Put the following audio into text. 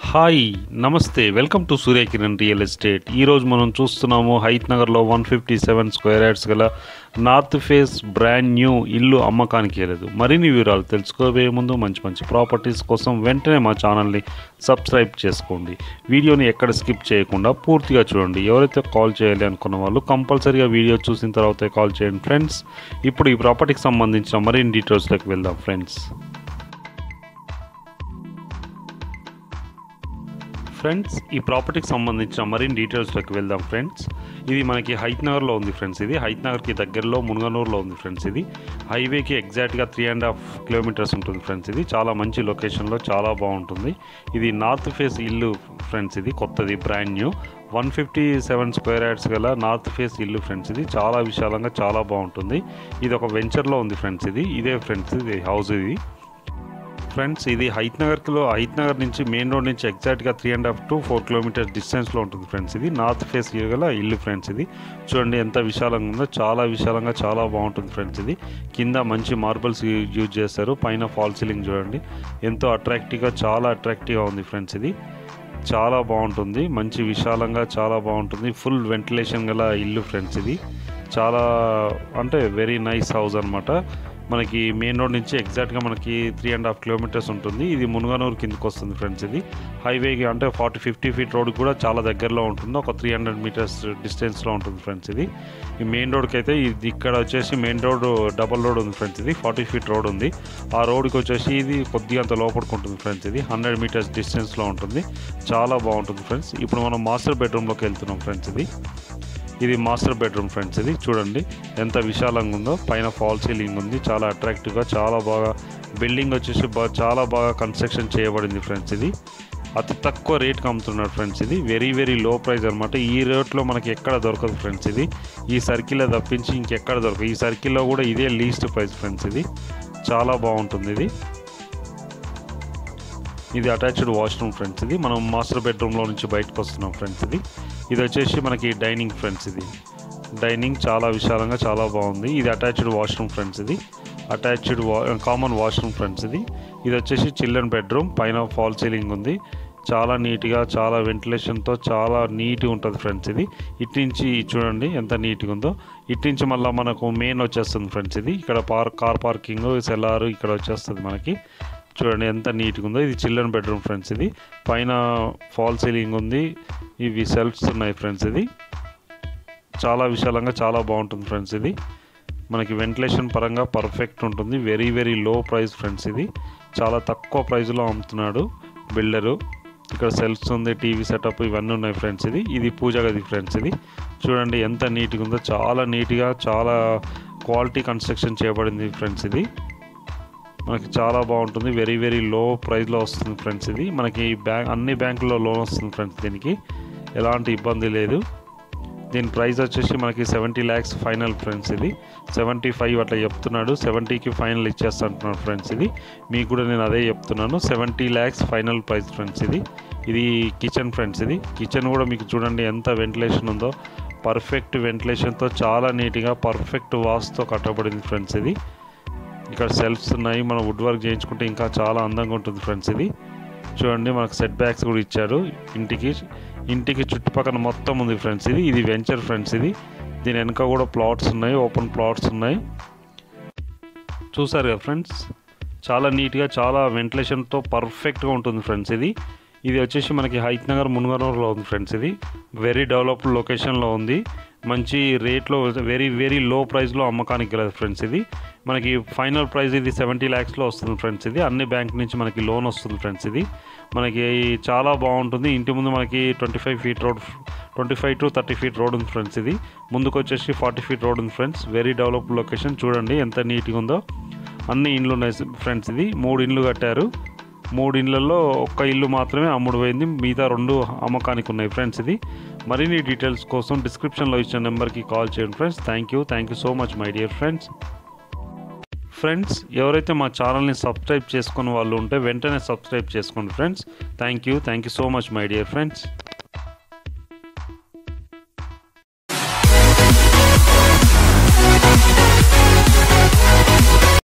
hi నమస్తే welcome to Suryakiran real estate ఈరోజు మనం చూస్తున్నాము హైత్ నగర్లో one fifty seven square yards గల నార్త్ ఫేస్ బ్రాండ్ న్యూ ఇల్లు అమ్మకానికి లేదు మరిన్ని వివరాలు తెలుసుకోబోయే ముందు మంచి మంచి ప్రాపర్టీస్ కోసం వెంటనే మా ఛానల్ని సబ్స్క్రైబ్ చేసుకోండి వీడియోని ఎక్కడ స్కిప్ చేయకుండా పూర్తిగా చూడండి ఎవరైతే కాల్ చేయాలి అనుకున్న వాళ్ళు కంపల్సరీగా వీడియో చూసిన తర్వాత కాల్ చేయండి ఫ్రెండ్స్ ఇప్పుడు ఈ ప్రాపర్టీకి సంబంధించిన మరిన్ని డీటెయిల్స్లోకి వెళ్దాం ఫ్రెండ్స్ ఫ్రెండ్స్ ఈ ప్రాపర్టీకి సంబంధించిన మరిన్ని డీటెయిల్స్లోకి వెళ్దాం ఫ్రెండ్స్ ఇది మనకి హైత్ నగర్లో ఉంది ఫ్రెండ్స్ ఇది హైత్ నగర్కి దగ్గరలో మునగనూరులో ఉంది ఫ్రెండ్స్ ఇది హైవేకి ఎగ్జాక్ట్గా త్రీ అండ్ హాఫ్ కిలోమీటర్స్ ఉంటుంది ఫ్రెండ్స్ ఇది చాలా మంచి లొకేషన్లో చాలా బాగుంటుంది ఇది నార్త్ ఫేస్ ఇల్లు ఫ్రెండ్స్ ఇది కొత్తది brand new one fifty seven square yards గల నార్త్ ఫేస్ ఇల్లు ఫ్రెండ్స్ ఇది చాలా విశాలంగా చాలా బాగుంటుంది ఇది ఒక వెంచర్లో ఉంది ఫ్రెండ్స్ ఇది ఇదే ఫ్రెండ్స్ ఇది హౌస్ ఇది ఫ్రెండ్స్ ఇది హైత్ నగర్లో హైత్ నగర్ నుంచి మెయిన్ రోడ్ నుంచి ఎగ్జాక్ట్గా three and half to four kilometers డిస్టెన్స్లో ఉంటుంది ఫ్రెండ్స్ ఇది నార్త్ ఫేస్ గల ఇల్లు ఫ్రెండ్స్ ఇది చూడండి ఎంత విశాలంగా ఉందో చాలా విశాలంగా చాలా బాగుంటుంది ఫ్రెండ్స్ ఇది కింద మంచి మార్బల్స్ యూజ్ చేస్తారు పైన ఫాల్ సీలింగ్ చూడండి ఎంతో అట్రాక్టివ్గా చాలా అట్రాక్టివ్గా ఉంది ఫ్రెండ్స్ ఇది చాలా బాగుంటుంది మంచి విశాలంగా చాలా బాగుంటుంది ఫుల్ వెంటిలేషన్ గల ఇల్లు ఫ్రెండ్స్ ఇది చాలా అంటే వెరీ నైస్ హౌస్ అనమాట మనకి మెయిన్ రోడ్ నుంచి ఎగ్జాక్ట్గా మనకి త్రీ అండ్ హాఫ్ కిలోమీటర్స్ ఉంటుంది ఇది మునుగనూరు కిందకి వస్తుంది ఫ్రెండ్స్ ఇది హైవేకి అంటే ఫార్టీ ఫిఫ్టీ ఫీట్ రోడ్ కూడా చాలా దగ్గరలో ఉంటుంది ఒక త్రీ హండ్రెడ్ మీటర్స్ డిస్టెన్స్లో ఉంటుంది ఫ్రెండ్స్ ఇది ఈ మెయిన్ రోడ్కి అయితే ఇది ఇక్కడ వచ్చేసి మెయిన్ రోడ్ డబల్ రోడ్ ఉంది ఫ్రెండ్స్ ఇది ఫార్టీ ఫీట్ రోడ్ ఉంది ఆ రోడ్కి వచ్చేసి ఇది కొద్దిగా అంత లోపలికి ఉంటుంది ఫ్రెండ్స్ ఇది హండ్రెడ్ మీటర్స్ డిస్టెన్స్లో ఉంటుంది చాలా బాగుంటుంది ఫ్రెండ్స్ ఇప్పుడు మనం మాస్టర్ బెడ్రూమ్లోకి వెళ్తున్నాం ఫ్రెండ్స్ ఇది ఇది మాస్టర్ బెడ్రూమ్ ఫ్రెండ్స్ ఇది చూడండి ఎంత విశాలంగా ఉందో పైన ఫాల్ సీలింగ్ ఉంది చాలా అట్రాక్టివ్గా చాలా బాగా బిల్డింగ్ వచ్చేసి బా- చాలా బాగా కన్స్ట్రక్షన్ చేయబడింది ఫ్రెండ్స్ ఇది అతి తక్కువ రేట్కి అమ్ముతున్నాడు ఫ్రెండ్స్ ఇది వెరీ వెరీ లో ప్రైస్ అనమాట ఈ రేట్లో మనకి ఎక్కడ దొరకదు ఫ్రెండ్స్ ఇది ఈ సర్కిల్లో తప్పించి ఇంకెక్కడ దొరకదు ఈ సర్కిల్లో కూడా ఇదే లీస్ట్ ప్రైస్ ఫ్రెండ్స్ ఇది చాలా బాగుంటుంది ఇది ఇది అటాచ్డ్ వాష్రూమ్ ఫ్రెండ్స్ ఇది మనం మాస్టర్ బెడ్రూమ్లో నుంచి బయటకు వస్తున్నాం ఫ్రెండ్స్ ఇది ఇది వచ్చేసి మనకి డైనింగ్ ఫ్రెండ్స్ ఇది డైనింగ్ చాలా విశాలంగా చాలా బాగుంది ఇది అటాచ్డ్ వాష్రూమ్ ఫ్రెండ్స్ ఇది అటాచ్డ్ వా కామన్ వాష్రూమ్ ఫ్రెండ్స్ ఇది ఇది వచ్చేసి చిల్డ్రన్ బెడ్రూమ్ పైన ఫాల్ సీలింగ్ ఉంది చాలా నీట్గా చాలా వెంటిలేషన్తో చాలా నీట్గా ఉంటుంది ఫ్రెండ్స్ ఇది ఇటు నుంచి చూడండి ఎంత నీట్గా ఉందో ఇటు నుంచి మళ్ళీ మనకు మెయిన్ వచ్చేస్తుంది ఫ్రెండ్స్ ఇది ఇక్కడ పార్క్ కార్ పార్కింగ్ సెల్లార్ ఇక్కడ వచ్చేస్తుంది మనకి చూడండి ఎంత నీట్గా ఉందో ఇది చిల్డ్రన్ బెడ్రూమ్ ఫ్రెండ్స్ ఇది పైన ఫాల్ సీలింగ్ ఉంది ఇవి సెల్ఫ్స్ ఉన్నాయి ఫ్రెండ్స్ ఇది చాలా విశాలంగా చాలా బాగుంటుంది ఫ్రెండ్స్ ఇది మనకి వెంటిలేషన్ పరంగా పర్ఫెక్ట్ ఉంటుంది very very low price friends ఇది చాలా తక్కువ ప్రైస్లో అమ్ముతున్నాడు బిల్డరు ఇక్కడ సెల్ఫ్స్ ఉంది టీవీ సెటప్ ఇవన్నీ ఉన్నాయి ఫ్రెండ్స్ ఇది ఇది పూజ గది ఫ్రెండ్స్ ఇది చూడండి ఎంత నీట్గా ఉందో చాలా నీట్గా చాలా క్వాలిటీ కన్స్ట్రక్షన్ చేయబడింది ఫ్రెండ్స్ ఇది మనకి చాలా బాగుంటుంది వెరీ వెరీ లో ప్రైస్లో వస్తుంది ఫ్రెండ్స్ ఇది మనకి బ్యాంక్ అన్ని బ్యాంకుల్లో లోన్ వస్తుంది ఫ్రెండ్స్ దీనికి ఎలాంటి ఇబ్బంది లేదు దీని ప్రైస్ వచ్చేసి మనకి సెవెంటీ ల్యాక్స్ ఫైనల్ ఫ్రెండ్స్ ఇది సెవెంటీ ఫైవ్ అట్లా చెప్తున్నాడు సెవెంటీకి ఫైనల్ ఇచ్చేస్తా అంటున్నాడు ఫ్రెండ్స్ ఇది మీకు కూడా నేను అదే చెప్తున్నాను seventy lakhs final price friends ఇది ఇది కిచెన్ ఫ్రెండ్స్ ఇది కిచెన్ కూడా మీకు చూడండి ఎంత వెంటిలేషన్ ఉందో పర్ఫెక్ట్ వెంటిలేషన్తో చాలా నీట్గా పర్ఫెక్ట్ వాస్తో కట్టబడింది ఫ్రెండ్స్ ఇది ఇక్కడ సెల్ఫ్స్ ఉన్నాయి మనం వుడ్ వర్క్ చేయించుకుంటే ఇంకా చాలా అందంగా ఉంటుంది ఫ్రెండ్స్ ఇది చూడండి మనకు సెట్ బ్యాక్స్ కూడా ఇచ్చారు ఇంటికి ఇంటికి చుట్టుపక్కల మొత్తం ఉంది ఫ్రెండ్స్ ఇది ఇది వెంచర్ ఫ్రెండ్స్ ఇది దీని వెనక కూడా ప్లాట్స్ ఉన్నాయి ఓపెన్ ప్లాట్స్ ఉన్నాయి చూసారు కదా ఫ్రెండ్స్ చాలా నీట్గా చాలా వెంటిలేషన్తో పర్ఫెక్ట్గా ఉంటుంది ఫ్రెండ్స్ ఇది ఇది వచ్చేసి మనకి హైత్ నగర్ మున్గనూరులో ఉంది ఫ్రెండ్స్ ఇది వెరీ డెవలప్డ్ లొకేషన్లో ఉంది మంచి రేట్లో వెరీ వెరీ లో ప్రైస్లో అమ్మకానికి గలదు ఫ్రెండ్స్ ఇది మనకి ఫైనల్ ప్రైస్ ఇది సెవెంటీ ల్యాక్స్లో వస్తుంది ఫ్రెండ్స్ ఇది అన్ని బ్యాంక్ నుంచి మనకి లోన్ వస్తుంది ఫ్రెండ్స్ ఇది మనకి చాలా బాగుంటుంది ఇంటి ముందు మనకి twenty five feet road twenty five to thirty feet road ఉంది ఫ్రెండ్స్ ఇది ముందుకు వచ్చేసి ఫార్టీ ఫీట్ రోడ్ ఉంది ఫ్రెండ్స్ వెరీ డెవలప్డ్ లొకేషన్ చూడండి ఎంత నీట్గా ఉందో అన్ని ఇండ్లు ఉన్నాయి ఫ్రెండ్స్ ఇది మూడు ఇండ్లు కట్టారు మూడు ఇండ్లలో ఒక్క ఇల్లు మాత్రమే అమ్ముడు పోయింది మిగతా రెండు అమ్మకానికి ఉన్నాయి ఫ్రెండ్స్ ఇది మరిన్ని డీటెయిల్స్ కోసం డిస్క్రిప్షన్లో ఇచ్చిన నెంబర్కి కాల్ చేయండి friends thank you thank you so much my dear friends friends ఎవరైతే మా ఛానల్ని సబ్స్క్రైబ్ చేసుకున్న వాళ్ళు ఉంటే వెంటనే సబ్స్క్రైబ్ చేసుకోండి friends thank you thank you so much my dear friends